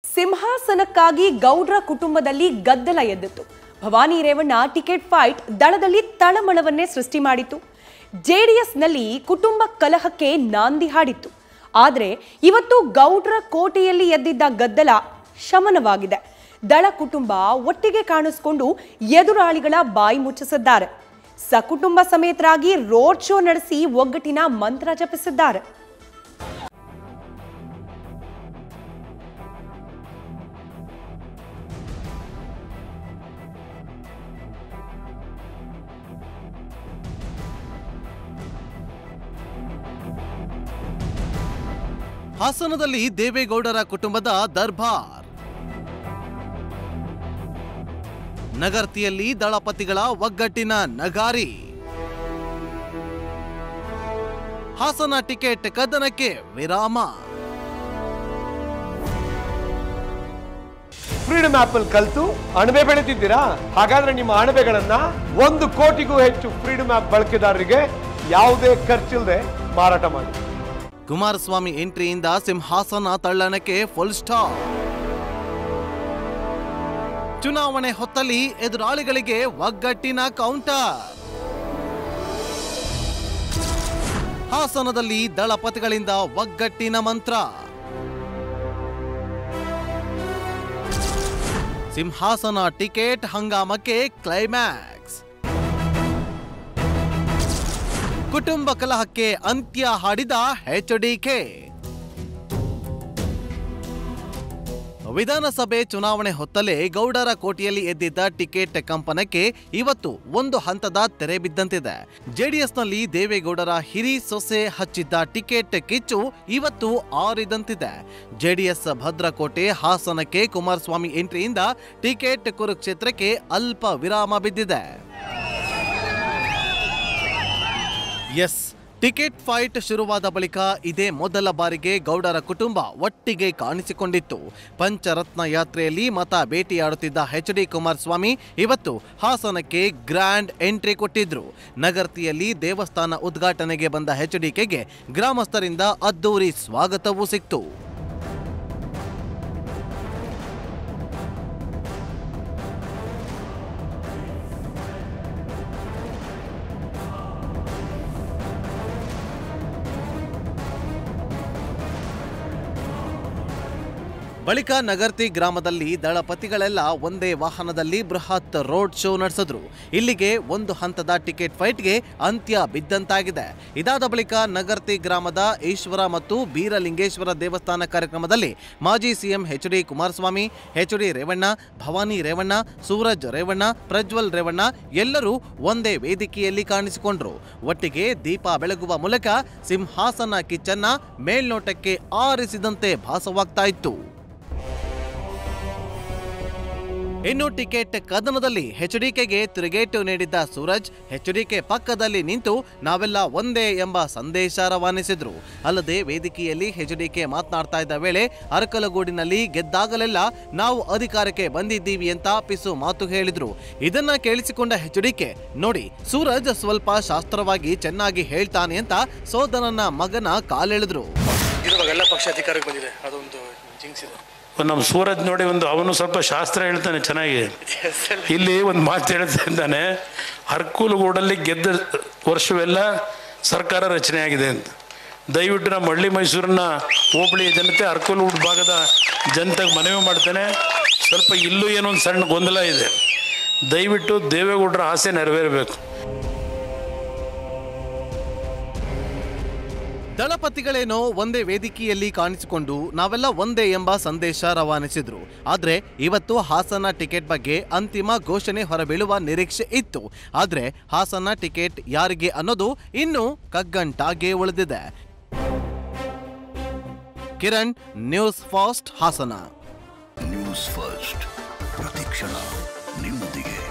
ಸಿಂಹಾಸನಕ್ಕಾಗಿ ಗೌಡ್ರ ಕುಟುಂಬದಲ್ಲಿ ಗದ್ದಲ ಎದ್ದಿತ್ತು ಭವಾನಿ ರೇವಣ್ಣ ಟಿಕೆಟ್ ಫೈಟ್ ದಳದಲ್ಲಿ ತಳಮಳವನ್ನೇ ಸೃಷ್ಟಿ ಮಾಡಿತ್ತು ಜೆಡಿಎಸ್ನಲ್ಲಿ ಕುಟುಂಬ ಕಲಹಕ್ಕೆ ನಾಂದಿ ಹಾಡಿತ್ತು ಆದರೆ ಇವತ್ತು ಗೌಡ್ರ ಕೋಟೆಯಲ್ಲಿ ಎದ್ದಿದ್ದ ಗದ್ದಲ ಶಮನವಾಗಿದೆ ದಳ ಕುಟುಂಬ ಒಟ್ಟಿಗೆ ಕಾಣಿಸಿಕೊಂಡು ಎದುರಾಳಿಗಳ ಬಾಯಿ ಮುಚ್ಚಿಸಿದ್ದಾರೆ ಸಕುಟುಂಬ ಸಮೇತರಾಗಿ ರೋಡ್ ಶೋ ನಡೆಸಿ ಒಗ್ಗಟ್ಟಿನ ಮಂತ್ರ ಜಪಿಸಿದ್ದಾರೆ ಹಾಸನದಲ್ಲಿ ದೇವೇಗೌಡರ ಕುಟುಂಬದ ದರ್ಬಾರ್ ನಗರ್ತಿಯಲ್ಲಿ ದಳಪತಿಗಳ ಒಗ್ಗಟ್ಟಿನ ನಗಾರಿ ಹಾಸನ ಟಿಕೆಟ್ ಕದನಕ್ಕೆ ವಿರಾಮ ಫ್ರೀಡಮ್ ಆಪ್ ಅಲ್ಲಿ ಕಲ್ತು ಅಣಬೆ ಬೆಳೆತಿದ್ದೀರಾ ಹಾಗಾದ್ರೆ ನಿಮ್ಮ ಅಣಬೆಗಳನ್ನ ಒಂದು ಕೋಟಿಗೂ ಹೆಚ್ಚು ಫ್ರೀಡಮ್ ಆಪ್ ಬಳಕೆದಾರರಿಗೆ ಯಾವುದೇ ಖರ್ಚಿಲ್ಲದೆ ಮಾರಾಟ ಮಾಡಿ ಕುಮಾರಸ್ವಾಮಿ ಎಂಟ್ರಿಯಿಂದ ಸಿಂಹಾಸನ ತಳ್ಳಣಕ್ಕೆ ಫುಲ್ ಸ್ಟಾಪ್ ಚುನಾವಣೆ ಹೊತ್ತಲ್ಲಿ ಎದುರಾಳಿಗಳಿಗೆ ಒಗ್ಗಟ್ಟಿನ ಕೌಂಟರ್ ಹಾಸನದಲ್ಲಿ ದಳಪತಿಗಳಿಂದ ಒಗ್ಗಟ್ಟಿನ ಮಂತ್ರ ಸಿಂಹಾಸನ ಟಿಕೆಟ್ ಹಂಗಾಮಕ್ಕೆ ಕ್ಲೈಮ್ಯಾಕ್ಸ್ ಕುಟುಂಬ ಕಲಹಕ್ಕೆ ಅಂತ್ಯ ಹಾಡಿದ ಎಚ್ಡಿಕೆ ವಿಧಾನಸಭೆ ಚುನಾವಣೆ ಹೊತ್ತಲೇ ಗೌಡರ ಕೋಟೆಯಲ್ಲಿ ಎದ್ದಿದ್ದ ಟಿಕೆಟ್ ಕಂಪನಕ್ಕೆ ಇವತ್ತು ಒಂದು ಹಂತದ ತೆರೆ ಬಿದ್ದಂತಿದೆ ಜೆಡಿಎಸ್ನಲ್ಲಿ ದೇವೇಗೌಡರ ಹಿರಿ ಸೊಸೆ ಹಚ್ಚಿದ್ದ ಟಿಕೆಟ್ ಕಿಚ್ಚು ಇವತ್ತು ಆರಿದಂತಿದೆ ಜೆಡಿಎಸ್ ಭದ್ರಕೋಟೆ ಹಾಸನಕ್ಕೆ ಕುಮಾರಸ್ವಾಮಿ ಎಂಟ್ರಿಯಿಂದ ಟಿಕೆಟ್ ಕುರುಕ್ಷೇತ್ರಕ್ಕೆ ಅಲ್ಪ ವಿರಾಮ ಬಿದ್ದಿದೆ ಎಸ್ ಟಿಕೆಟ್ ಫೈಟ್ ಶುರುವಾದ ಬಳಿಕ ಇದೇ ಮೊದಲ ಬಾರಿಗೆ ಗೌಡರ ಕುಟುಂಬ ಒಟ್ಟಿಗೆ ಕಾಣಿಸಿಕೊಂಡಿತ್ತು ಪಂಚರತ್ನ ಯಾತ್ರೆಯಲ್ಲಿ ಮತ ಭೇಟಿಯಾಡುತ್ತಿದ್ದ ಎಚ್ ಡಿ ಕುಮಾರಸ್ವಾಮಿ ಇವತ್ತು ಹಾಸನಕ್ಕೆ ಗ್ರ್ಯಾಂಡ್ ಎಂಟ್ರಿ ಕೊಟ್ಟಿದ್ರು ನಗರ್ತಿಯಲ್ಲಿ ದೇವಸ್ಥಾನ ಉದ್ಘಾಟನೆಗೆ ಬಂದ ಎಚ್ ಡಿಕೆಗೆ ಗ್ರಾಮಸ್ಥರಿಂದ ಅದ್ದೂರಿ ಸ್ವಾಗತವೂ ಸಿಕ್ತು ಬಳಿಕ ನಗರ್ತಿ ಗ್ರಾಮದಲ್ಲಿ ದಳಪತಿಗಳೆಲ್ಲ ಒಂದೇ ವಾಹನದಲ್ಲಿ ಬೃಹತ್ ರೋಡ್ ಶೋ ನಡೆಸಿದ್ರು ಇಲ್ಲಿಗೆ ಒಂದು ಹಂತದ ಟಿಕೆಟ್ ಫೈಟ್ಗೆ ಅಂತ್ಯ ಬಿದ್ದಂತಾಗಿದೆ ಇದಾದ ಬಳಿಕ ನಗರ್ತಿ ಗ್ರಾಮದ ಈಶ್ವರ ಮತ್ತು ಬೀರಲಿಂಗೇಶ್ವರ ದೇವಸ್ಥಾನ ಕಾರ್ಯಕ್ರಮದಲ್ಲಿ ಮಾಜಿ CM H D Kumaraswamy H D Revanna Bhavani Revanna Suraj Revanna Prajwal Revanna ಎಲ್ಲರೂ ಒಂದೇ ವೇದಿಕೆಯಲ್ಲಿ ಕಾಣಿಸಿಕೊಂಡ್ರು ಒಟ್ಟಿಗೆ ದೀಪ ಬೆಳಗುವ ಮೂಲಕ ಸಿಂಹಾಸನ ಕಿಚ್ಚನ್ನ ಮೇಲ್ನೋಟಕ್ಕೆ ಆರಿಸಿದಂತೆ ಭಾಸವಾಗ್ತಾ ಇತ್ತು ಇನ್ನು ಟಿಕೆಟ್ ಕದನದಲ್ಲಿ ಎಚ್ಡಿಕೆಗೆ ತಿರುಗೇಟು ನೀಡಿದ್ದ ಸೂರಜ್ ಎಚ್ಡಿಕೆ ಪಕ್ಕದಲ್ಲಿ ನಿಂತು ನಾವೆಲ್ಲ ಒಂದೇ ಎಂಬ ಸಂದೇಶ ರವಾನಿಸಿದ್ರು ಅಲ್ಲದೆ ವೇದಿಕೆಯಲ್ಲಿ ಎಚ್ಡಿಕೆ ಮಾತನಾಡ್ತಾ ಇದ್ದ ವೇಳೆ ಅರಕಲಗೂಡಿನಲ್ಲಿ ಗೆದ್ದಾಗಲೆಲ್ಲ ನಾವು ಅಧಿಕಾರಕ್ಕೆ ಬಂದಿದ್ದೀವಿ ಅಂತ ಪಿಸು ಮಾತು ಹೇಳಿದ್ರು ಇದನ್ನ ಕೇಳಿಸಿಕೊಂಡ ಎಚ್ಡಿಕೆ ನೋಡಿ ಸೂರಜ್ ಸ್ವಲ್ಪ ಶಾಸ್ತ್ರವಾಗಿ ಚೆನ್ನಾಗಿ ಹೇಳ್ತಾನೆ ಅಂತ ಸೋದರನ ಮಗನ ಕಾಲೆಳೆದ್ರು ಇರುವಾಗ ಎಲ್ಲ ಪಕ್ಷ ಅಧಿಕಾರಕ್ಕೆ ಬಂದಿದೆ ಅದೊಂದು ಜಿಂಕ್ಸ್ ಇದೆ ನಮ್ಮ ಸೂರಜ್ ನೋಡಿ ಒಂದು ಅವನು ಸ್ವಲ್ಪ ಶಾಸ್ತ್ರ ಹೇಳ್ತಾನೆ ಚೆನ್ನಾಗಿ ಇಲ್ಲಿ ಒಂದು ಮಾತು ಹೇಳ್ತಾ ಇದ್ದಾನೆ ಹರ್ಕೂಲುಗೂಡಲ್ಲಿ ಗೆದ್ದ ವರ್ಷವೆಲ್ಲ ಸರ್ಕಾರ ರಚನೆ ಆಗಿದೆ ಅಂತ ದಯವಿಟ್ಟು ನಮ್ಮ ಹಳ್ಳಿ ಮೈಸೂರಿನ ಹೋಬಳಿಯ ಜನತೆ ಹರ್ಕೂಲುಗೂಡು ಭಾಗದ ಜನತೆಗೆ ಮನವಿ ಮಾಡ್ತೇನೆ ಸ್ವಲ್ಪ ಇಲ್ಲೂ ಏನೋ ಒಂದು ಸಣ್ಣ ಗೊಂದಲ ಇದೆ ದಯವಿಟ್ಟು ದೇವೇಗೌಡರ ಆಸೆ ನೆರವೇರಬೇಕು ದಳಪತಿಗಳೇನೋ ಒಂದೇ ವೇದಿಕೆಯಲ್ಲಿ ಕಾಣಿಸಿಕೊಂಡು ನಾವೆಲ್ಲ ಒಂದೇ ಎಂಬ ಸಂದೇಶ ರವಾನಿಸಿದ್ರು ಆದ್ರೆ ಇವತ್ತು ಹಾಸನ ಟಿಕೆಟ್ ಬಗ್ಗೆ ಅಂತಿಮ ಘೋಷಣೆ ಹೊರಬೀಳುವ ನಿರೀಕ್ಷೆ ಇತ್ತು ಆದ್ರೆ ಹಾಸನ ಟಿಕೆಟ್ ಯಾರಿಗೆ ಅನ್ನೋದು ಇನ್ನೂ ಕಗ್ಗಂಟಾಗೇ ಉಳಿದಿದೆ Kiran news fast Hassan news first ಪ್ರತಿಕ್ಷಣ ನಿಮ್ಮೊಂದಿಗೆ